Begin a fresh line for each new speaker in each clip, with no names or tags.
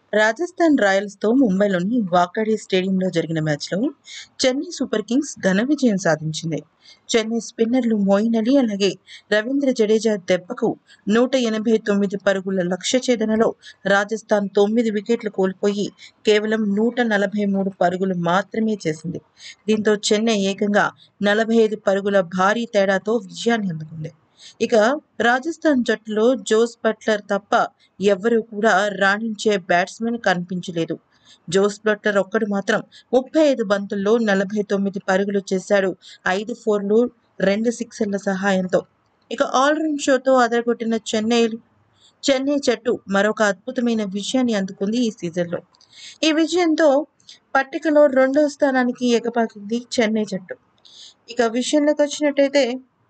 రాజస్థాన్ రాయల్స్తో ముంబైలోని వాకాడే స్టేడియంలో జరిగిన మ్యాచ్లో చెన్నై సూపర్ కింగ్స్ ఘన విజయం సాధించింది చెన్నై స్పిన్నర్లు మోయిన్ అలీ అలాగే రవీంద్ర జడేజా దెబ్బకు నూట ఎనభై తొమ్మిది పరుగుల లక్ష్య ఛేదనలో రాజస్థాన్ తొమ్మిది వికెట్లు కోల్పోయి కేవలం నూట నలభై మూడు పరుగులు మాత్రమే చేసింది దీంతో చెన్నై ఏకంగా నలభై ఐదు పరుగుల భారీ తేడాతో విజయాన్ని అందుకుంది ఇక రాజస్థాన్ జట్టులో జోస్ బట్లర్ తప్ప ఎవ్వరూ కూడా రాణించే బ్యాట్స్మెన్ కనిపించలేదు జోస్ బట్లర్ ఒక్కడు మాత్రం ముప్పై ఐదు బంతుల్లో నలభై తొమ్మిది పరుగులు చేశాడు ఐదు ఫోర్లు రెండు సిక్సర్ల సహాయంతో ఇక ఆల్రౌండ్ షోతో అదరగొట్టిన చెన్నై చెన్నై జట్టు మరొక అద్భుతమైన విజయాన్ని అందుకుంది ఈ సీజన్లో ఈ విజయంతో పట్టికలో రెండో స్థానానికి ఎగపాకింది చెన్నై జట్టు ఇక విషయంలోకి వచ్చినట్టయితే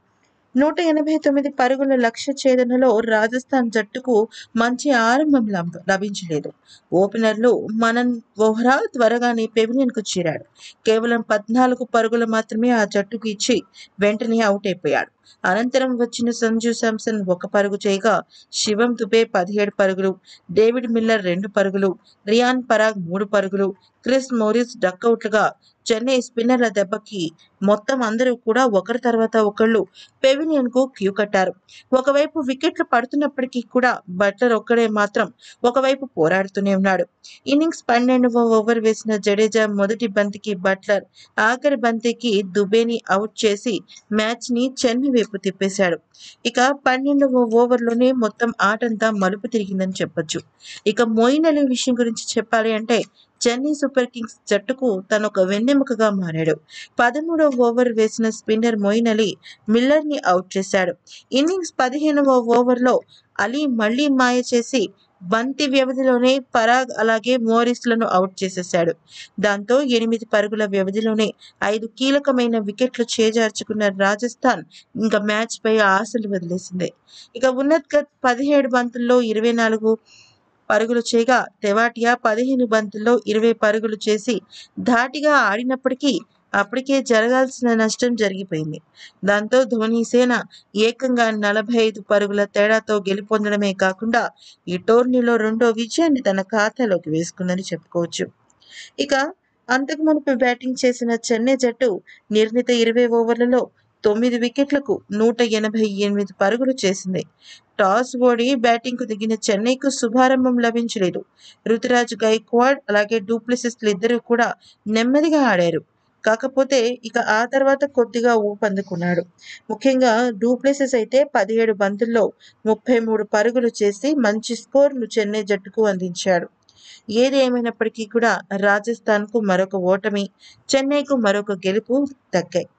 నూట ఎనభై తొమ్మిది పరుగుల లక్ష్య ఛేదనలో రాజస్థాన్ జట్టుకు మంచి ఆరంభం లభ- లభించలేదు ఓపెనర్లు మనన్ వోహ్రా త్వరగానే పెవిలియన్కు చేరాడు కేవలం పద్నాలుగు పరుగులు మాత్రమే ఆ జట్టుకు ఇచ్చి వెంటనే అవుట్ అయిపోయాడు అనంతరం వచ్చిన సంజు శాంసన్ ఒక పరుగు చేయగా శివం దుబే పదిహేడు పరుగులు డేవిడ్ మిల్లర్ రెండు పరుగులు రియాన్ పరాగ్ మూడు పరుగులు క్రిస్ మోరిస్ డక్అవుట్లుగా చెన్నై స్పిన్నర్ల దెబ్బకి మొత్తం అందరూ కూడా ఒకరి తర్వాత ఒకళ్ళు పెవిలియన్ కు క్యూ కట్టారు ఒకవైపు వికెట్లు పడుతున్నప్పటికీ కూడా బట్లర్ ఒక్కడే మాత్రం ఒకవైపు పోరాడుతూనే ఉన్నాడు ఇన్నింగ్స్ పన్నెండవ ఓవర్ వేసిన జడేజా మొదటి బంతికి బట్లర్ ఆఖరి బంతికి దుబేని అవుట్ చేసి మ్యాచ్ ని చెన్నై వైపు తిప్పేశాడు ఇక పన్నెండవ ఓవర్లోనే మొత్తం ఆటంతా మలుపు తిరిగిందని చెప్పొచ్చు ఇక మోయిన్ అలీ విషయం గురించి చెప్పాలి అంటే చెన్నై సూపర్ కింగ్స్ జట్టుకు తను ఒక వెన్నెముకగా మారాడు పదమూడవ ఓవర్ వేసిన స్పిన్నర్ మొయిన్ అలీ మిల్లర్ ని అవుట్ చేశాడు ఇన్నింగ్స్ పదిహేనవ ఓవర్లో అలీ మళ్లీ మాయ చేసి బంతి వ్యవధిలోనే పరాగ్ అలాగే మోరిస్లను అవుట్ చేసేశాడు దాంతో ఎనిమిది పరుగుల వ్యవధిలోనే ఐదు కీలకమైన వికెట్లు చేజార్చుకున్న రాజస్థాన్ ఇంకా మ్యాచ్ పై ఆశలు వదిలేసింది ఇక ఉన్నత్ గత్ పదిహేడు బంతుల్లో ఇరవై నాలుగు పరుగులు చేయగా తెవాటియా పదిహేను బంతుల్లో ఇరవై పరుగులు చేసి ధాటిగా ఆడినప్పటికీ అప్పటికే జరగాల్సిన నష్టం జరిగిపోయింది దాంతో ధోని సేన ఏకంగా నలభై ఐదు పరుగుల తేడాతో గెలుపొందడమే కాకుండా ఈ టోర్నీలో రెండో విజయాన్ని తన ఖాతాలోకి వేసుకుందని చెప్పుకోవచ్చు ఇక అంతకు మునుపు బ్యాటింగ్ చేసిన చెన్నై జట్టు నిర్ణీత ఇరవై ఓవర్లలో తొమ్మిది వికెట్లకు నూట ఎనభై ఎనిమిది పరుగులు చేసింది టాస్ ఓడి బ్యాటింగ్కు దిగిన చెన్నైకు శుభారంభం లభించలేదు రుతురాజ్ గైక్వాడ్ అలాగే డూప్లెసిస్లు ఇద్దరూ కూడా నెమ్మదిగా ఆడారు కాకపోతే ఇక ఆ తర్వాత కొద్దిగా ఊపందుకున్నాడు ముఖ్యంగా డూప్లెసిస్ అయితే పదిహేడు బంతుల్లో ముప్పై మూడు పరుగులు చేసి మంచి స్కోర్ను చెన్నై జట్టుకు అందించాడు ఏది ఏమైనప్పటికీ కూడా రాజస్థాన్కు మరొక ఓటమి చెన్నైకు మరొక గెలుపు దక్కాయి